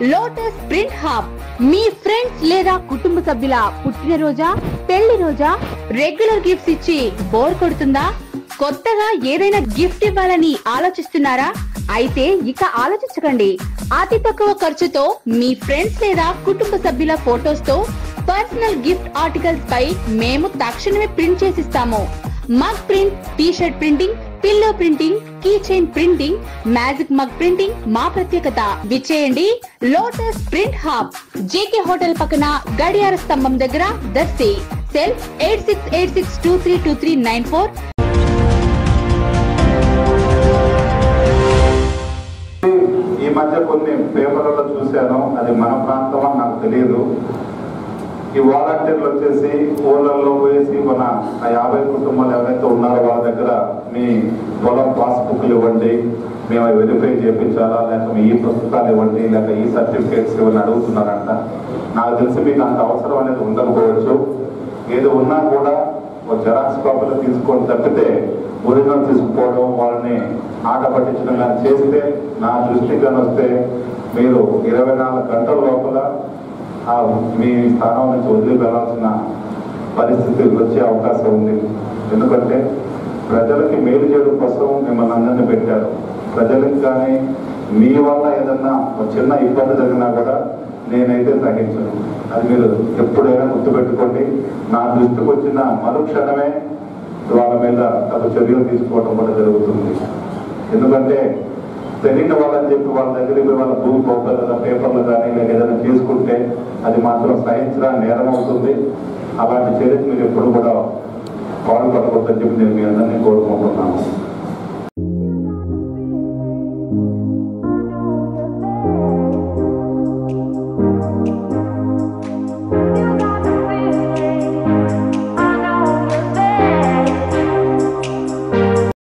lotus print hub మీ friends లేదా కుటుంబ సభ్యుల పుట్టినరోజా పెళ్లి రోజా రెగ్యులర్ గిఫ్ట్స్ ఇచ్చి బోర్ కొడుతుందా కొత్తగా ఏదైనా గిఫ్ట్ ఇవ్వాలని ఆలోచిస్తున్నారా అయితే ఇక ఆలోచించకండి అతి తక్కువ ఖర్చుతో మీ ఫ్రెండ్స్ లేదా కుటుంబ సభ్యుల ఫోటోస్ తో పర్సనల్ గిఫ్ట్ ఆర్టికల్స్ పై మేము తక్షణమే ప్రింట్ చేసిస్తాము mug print T shirt printing pillow printing key chain printing magic mug printing మా ప్రత్యేకత విచ్చేయండి lotus print hub JK hotel పక్కన గడియార స్తంభం దగ్గర Darsi cell eight six eight six two three two three nine four ఈ మధ్య కొన్ని పేపర్లలో చూశాను అది మన ప్రాంతం అని నాకు తెలియదు ఈ వాలంటీర్లు వచ్చేసి ఊళ్ళల్లో పోయేసి మన ఆ యాభై కుటుంబాలు ఎవరైతే ఉన్నారో వాళ్ళ దగ్గర మీ పొలం పాస్బుక్లు ఇవ్వండి మేము అవి వెరిఫై చేయించాలా లేక మీ ఈ పుస్తకాలు ఇవ్వండి లేక ఈ సర్టిఫికేట్స్ ఇవ్వని అడుగుతున్నారంట నాకు తెలిసి మీకు అంత అవసరం అనేది ఉండకపోవచ్చు ఏది ఉన్నా కూడా ఒక జెరాక్స్ కాపీలో తీసుకొని తప్పితే ఒరిజినల్ తీసుకుపోవడం వాళ్ళని ఆట పట్టించడం కానీ చేస్తే నా దృష్టికి కానీ వస్తే మీరు ఇరవై నాలుగు గంటల లోపల ఆ మీ స్థానం నుంచి వదిలి వెళ్ళాల్సిన పరిస్థితి వచ్చే అవకాశం ఉంది ఎందుకంటే ప్రజలకి మేలు చేయడం కోసం మిమ్మల్ని అందరినీ పెట్టారు ప్రజలకు కానీ మీ వల్ల ఏదన్నా ఒక చిన్న ఇబ్బంది జరిగినా కూడా నేనైతే సహించను అది మీరు ఎప్పుడైనా గుర్తుపెట్టుకోండి నా దృష్టికి వచ్చిన మరుక్షణమే వాళ్ళ మీద తగు చర్యలు తీసుకోవడం కూడా జరుగుతుంది ఎందుకంటే తెలియని వాళ్ళని చెప్పి వాళ్ళ దగ్గరికి పోయి వాళ్ళ భూమి పోతారు లేదా పేపర్లు కానీ లేక ఏదైనా తీసుకుంటే అది మాత్రం సహించడానికి నేరం అవుతుంది అలాంటి చర్యకు మీరు ఎప్పుడు కూడా పాల్పడకూడదని చెప్పి నేను మీ అందరినీ కోరుకుంటున్నాను